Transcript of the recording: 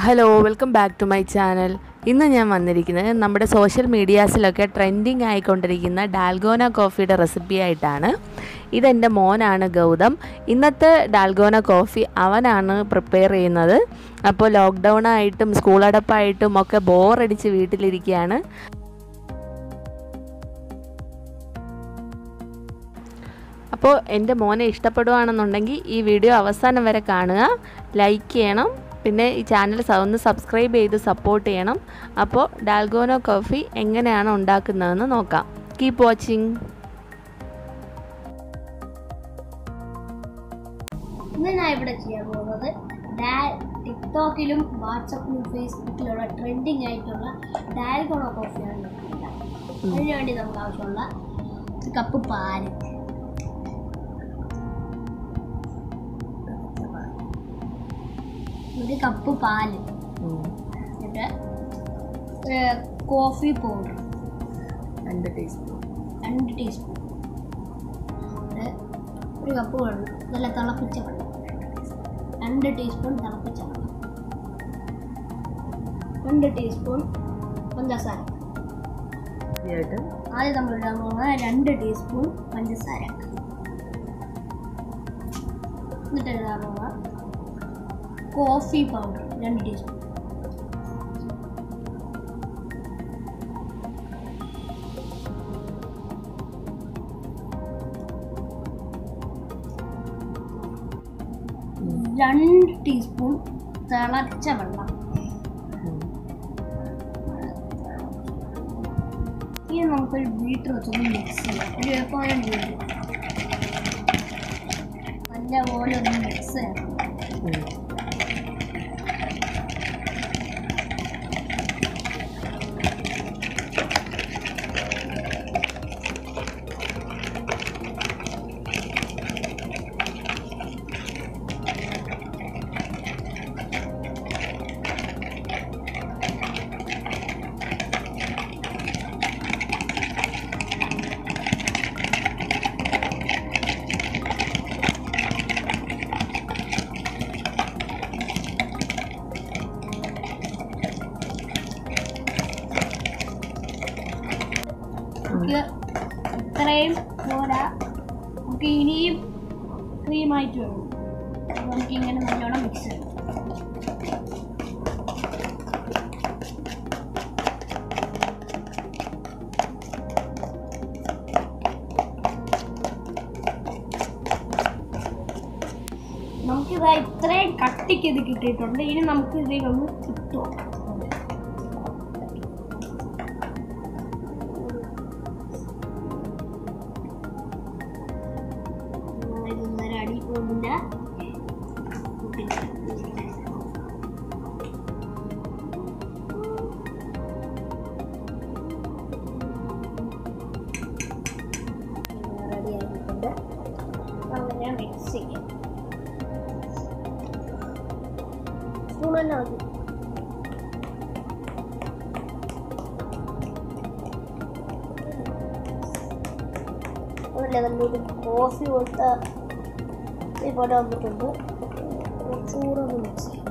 hello welcome back to my channel ഇന്ന് ഞാൻ വന്നിരിക്കുന്നത് നമ്മുടെ സോഷ്യൽ മീഡിയാസിലൊക്കെ ട്രെൻഡിങ് ആയിക്കൊണ്ടിരിക്കുന്ന ഡാൽഗോന കോഫിയുടെ റെസിപ്പി ആയിട്ടാണ് ഇതെൻ്റെ മോനാണ് ഗൗതം ഇന്നത്തെ ഡാൽഗോന കോഫി അവനാണ് പ്രിപ്പയർ ചെയ്യുന്നത് അപ്പോൾ ലോക്ക്ഡൗൺ ആയിട്ടും സ്കൂൾ അടപ്പായിട്ടും ഒക്കെ ബോറടിച്ച് വീട്ടിലിരിക്കുകയാണ് അപ്പോൾ എൻ്റെ മോനെ ഇഷ്ടപ്പെടുകയാണെന്നുണ്ടെങ്കിൽ ഈ വീഡിയോ അവസാനം വരെ കാണുക ലൈക്ക് ചെയ്യണം പിന്നെ ഈ ചാനൽ ഒന്ന് സബ്സ്ക്രൈബ് ചെയ്ത് സപ്പോർട്ട് ചെയ്യണം അപ്പോൾ ഡാൽഗോനോ കോഫി എങ്ങനെയാണ് ഉണ്ടാക്കുന്നതെന്ന് നോക്കാം കീപ്പ് വാച്ചിങ് ഇന്ന് ഞാൻ ഇവിടെ ചെയ്യാൻ പോകുന്നത് ഡാ- ടിക്ടോക്കിലും വാട്സപ്പിലും ഫേസ്ബുക്കിലുള്ള ട്രെൻഡിങ് ആയിട്ടുള്ള ഡാൽഗോണോ കോഫിയാണ് ഉണ്ടാക്കുന്നത് അതിന് വേണ്ടി നമുക്ക് ആവശ്യമുള്ള ഒരു കപ്പ് പാല് ഒരു കപ്പ് പാല് എന്നിട്ട് ഏർ, കോഫി പൗഡർ രണ്ട് ടീസ്പൂൺ രണ്ട് ടീസ്പൂൺ എന്നിട്ട് ഒരു കപ്പ് വെള്ളം നല്ല തിളപ്പിച്ച വെള്ളം രണ്ട് ടീസ്പൂൺ തിളപ്പിച്ച വെള്ളം രണ്ട് ടീസ്പൂൺ പഞ്ചസാര ആദ്യം നമ്മൾ ഇടാൻ പോകുന്നത് രണ്ട് ടീസ്പൂൺ പഞ്ചസാര എന്നിട്ട് ഇടാൻ പോകുക കോഫി പൗഡർ രണ്ട് ടീസ്പൂൺ രണ്ട് ടീസ്പൂൺ തിളച്ച വെള്ളം ഇനി നമുക്കൊരു ബീറ്റർ വെച്ചൊന്ന് മിക്സ് ചെയ്യാം ഒരു എളുപ്പമായ രീതി നല്ലപോലെ ഒന്ന് മിക്സ് ചെയ്യണം നമുക്ക് ഇത്രയും പോരാ നമുക്ക് ഇനിയും ക്രീമായിട്ട് വേണം അപ്പോൾ നമുക്ക് ഇങ്ങനെ നല്ലോണം മിക്സ് ചെയ്യണം നമുക്കിത് ഇത്രയും കട്ടിക്ക് ഇത് കിട്ടിയിട്ടുണ്ട് ഇനി നമുക്ക് ഇതിലൊന്ന് കിട്ടുമോ ഇതൊന്നര അടി പോകില്ല റെഡി ആയിട്ടുണ്ട് അങ്ങനെ മിക്സ് ചെയ്യാം സ്പൂൺ തന്നെ മതി ഒരു ലെവലിലൊരു കോഫി കൊടുത്ത ഇതുപോലെ വന്നിട്ടുണ്ട് ചൂടൊന്ന് മിക്സ് ചെയ്യാം